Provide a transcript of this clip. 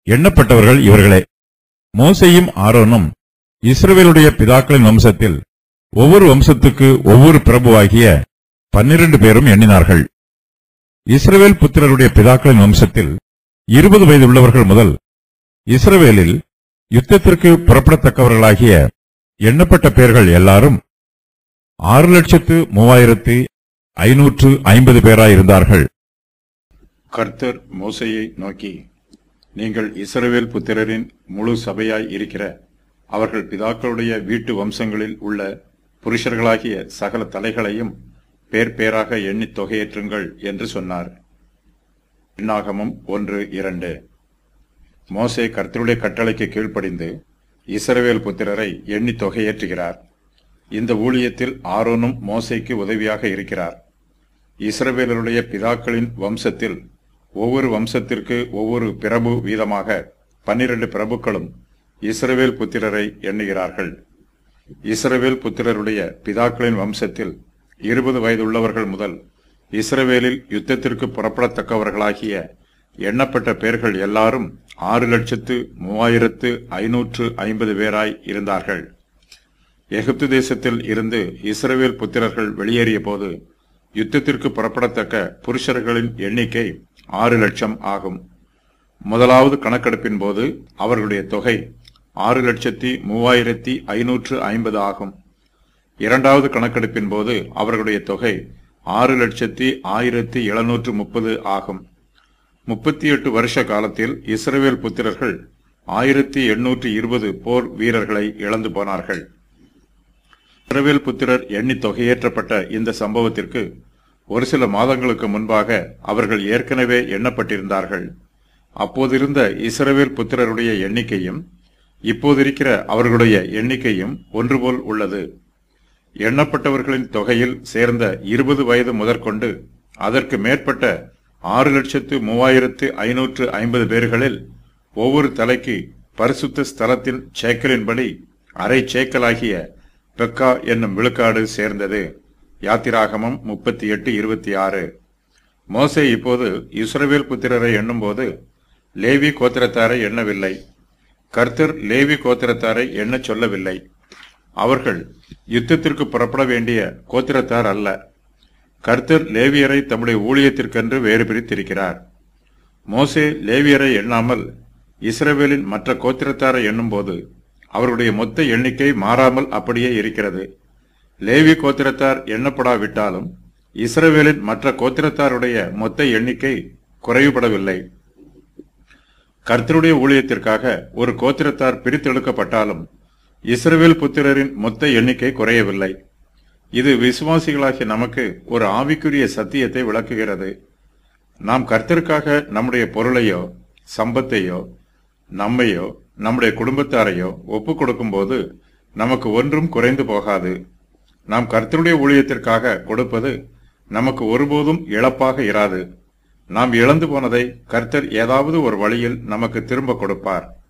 எண்ணப்பட்டவர்கள் இவர்களே மோசேயும் ஆரோனும் இஸ்ரவேலுடைய பிதாக்களின் வம்சத்தில் ஒவ்வொரு வம்சத்துக்கு ஒவ்வொரு பிரபுவாகிய பன்னிரண்டு பேரும் எண்ணினார்கள் இஸ்ரவேல் புத்திரருடைய பிதாக்களின் வம்சத்தில் இருபது வயது உள்ளவர்கள் முதல் இஸ்ரவேலில் யுத்தத்திற்கு புறப்படத்தக்கவர்களாகிய எண்ணப்பட்ட பேர்கள் எல்லாரும் ஆறு லட்சத்து மூவாயிரத்து ஐநூற்று ஐம்பது பேராயிருந்தார்கள் கர்த்தர் மோசையை நோக்கி நீங்கள் இஸ்ரவேல் புத்திரரின் முழு சபையாய் இருக்கிற அவர்கள் பிதாக்களுடைய வீட்டு வம்சங்களில் உள்ள புருஷர்களாகிய சகல தலைகளையும் பேர் பேராக எண்ணித் தொகையேற்றுங்கள் என்று சொன்னார் எண்ணாகமம் ஒன்று இரண்டு மோசே கர்த்தருடைய கட்டளைக்கு கீழ்ப்படிந்து இஸ்ரவேல் புத்திரரை எண்ணி தொகையேற்றுகிறார் இந்த ஊழியத்தில் ஆரோனும் மோசேக்கு உதவியாக இருக்கிறார் இஸ்ரவேலருடைய பிதாக்களின் வம்சத்தில் ஒவ்வொரு வம்சத்திற்கு ஒவ்வொரு பிரபு வீதமாக பன்னிரண்டு பிரபுக்களும் இஸ்ரவேல் புத்திரரை எண்ணுகிறார்கள் இஸ்ரவேல் புத்திரருடைய பிதாக்களின் வம்சத்தில் இருபது வயதுள்ளவர்கள் முதல் இஸ்ரவேலில் யுத்தத்திற்கு புறப்படத்தக்கவர்களாகிய எண்ணப்பட்ட பேர்கள் எல்லாரும் ஆறு லட்சத்து மூவாயிரத்து ஐநூற்று ஐம்பது பேராய் இருந்தார்கள் எகிப்து தேசத்தில் இருந்து இஸ்ரவேல் புத்திரர்கள் வெளியேறிய போது யுத்தத்திற்கு புறப்படத்தக்க புருஷர்களின் எண்ணிக்கை ஆறு லட்சம் ஆகும் முதலாவது கணக்கெடுப்பின் போது அவர்களுடைய தொகை ஆறு லட்சத்தி மூவாயிரத்தி ஐநூற்று ஐம்பது ஆகும் இரண்டாவது கணக்கெடுப்பின் போது அவர்களுடைய தொகை ஆறு லட்சத்தி ஆயிரத்தி எழுநூற்று முப்பது ஆகும் முப்பத்தி எட்டு வருஷ காலத்தில் இஸ்ரவேல் புத்திரர்கள் ஆயிரத்தி எண்ணூற்று இருபது போர் வீரர்களை இழந்து போனார்கள் இஸ்ரவேல் புத்திரர் எண்ணி தொகையேற்றப்பட்ட இந்த சம்பவத்திற்கு ஒரு சில மாதங்களுக்கு முன்பாக அவர்கள் ஏற்கனவே எண்ணப்பட்டிருந்தார்கள் அப்போதிருந்த இஸ்ரவேல் புத்திரருடைய எண்ணிக்கையும் இப்போதிருக்கிற அவர்களுடைய எண்ணிக்கையும் ஒன்றுபோல் உள்ளது எண்ணப்பட்டவர்களின் தொகையில் சேர்ந்த இருபது வயது முதற்கொண்டு அதற்கு மேற்பட்ட ஆறு லட்சத்து மூவாயிரத்து ஐநூற்று ஐம்பது பேர்களில் ஒவ்வொரு தலைக்கு பரிசுத்த ஸ்தலத்தின் சேக்கலின்படி அரை சேக்கலாகிய பெக்கா என்னும் விழுக்காடு சேர்ந்தது யாத்திராகமம் முப்பத்தி எட்டு இருபத்தி ஆறு மோசே இப்போது இஸ்ரவேல் புத்திரரை எண்ணும்போது லேவி கோத்திரத்தாரை எண்ணவில்லை கர்த்தர் லேவி கோத்திரத்தாரை எண்ணச் சொல்லவில்லை அவர்கள் யுத்தத்திற்கு புறப்பட வேண்டிய கோத்திரத்தார் அல்ல கர்த்தர் லேவியரை தம்முடைய ஊழியத்திற்கென்று வேறு பிரித்திருக்கிறார் மோசே லேவியரை எண்ணாமல் இஸ்ரவேலின் மற்ற கோத்திரத்தாரை எண்ணும்போது அவர்களுடைய மொத்த எண்ணிக்கை மாறாமல் அப்படியே இருக்கிறது லேவி கோத்திரத்தார் எண்ணப்படாவிட்டாலும் இஸ்ரவேலின் மற்ற கோத்திரத்தாருடைய மொத்த எண்ணிக்கை குறைவுபடவில்லை கர்த்தருடைய ஊழியத்திற்காக ஒரு கோத்திரத்தார் பிரித்தெடுக்கப்பட்டாலும் இஸ்ரவேல் புத்திரரின் மொத்த எண்ணிக்கை குறையவில்லை இது விசுவாசிகளாகிய நமக்கு ஒரு ஆவிக்குரிய சத்தியத்தை விளக்குகிறது நாம் கர்த்தருக்காக நம்முடைய பொருளையோ சம்பத்தையோ நம்மையோ நம்முடைய குடும்பத்தாரையோ ஒப்பு கொடுக்கும்போது நமக்கு ஒன்றும் குறைந்து போகாது நாம் கர்த்தருடைய ஊழியத்திற்காக கொடுப்பது நமக்கு ஒருபோதும் இழப்பாக இராது நாம் இழந்து போனதை கர்த்தர் ஏதாவது ஒரு வழியில் நமக்கு திரும்ப கொடுப்பார்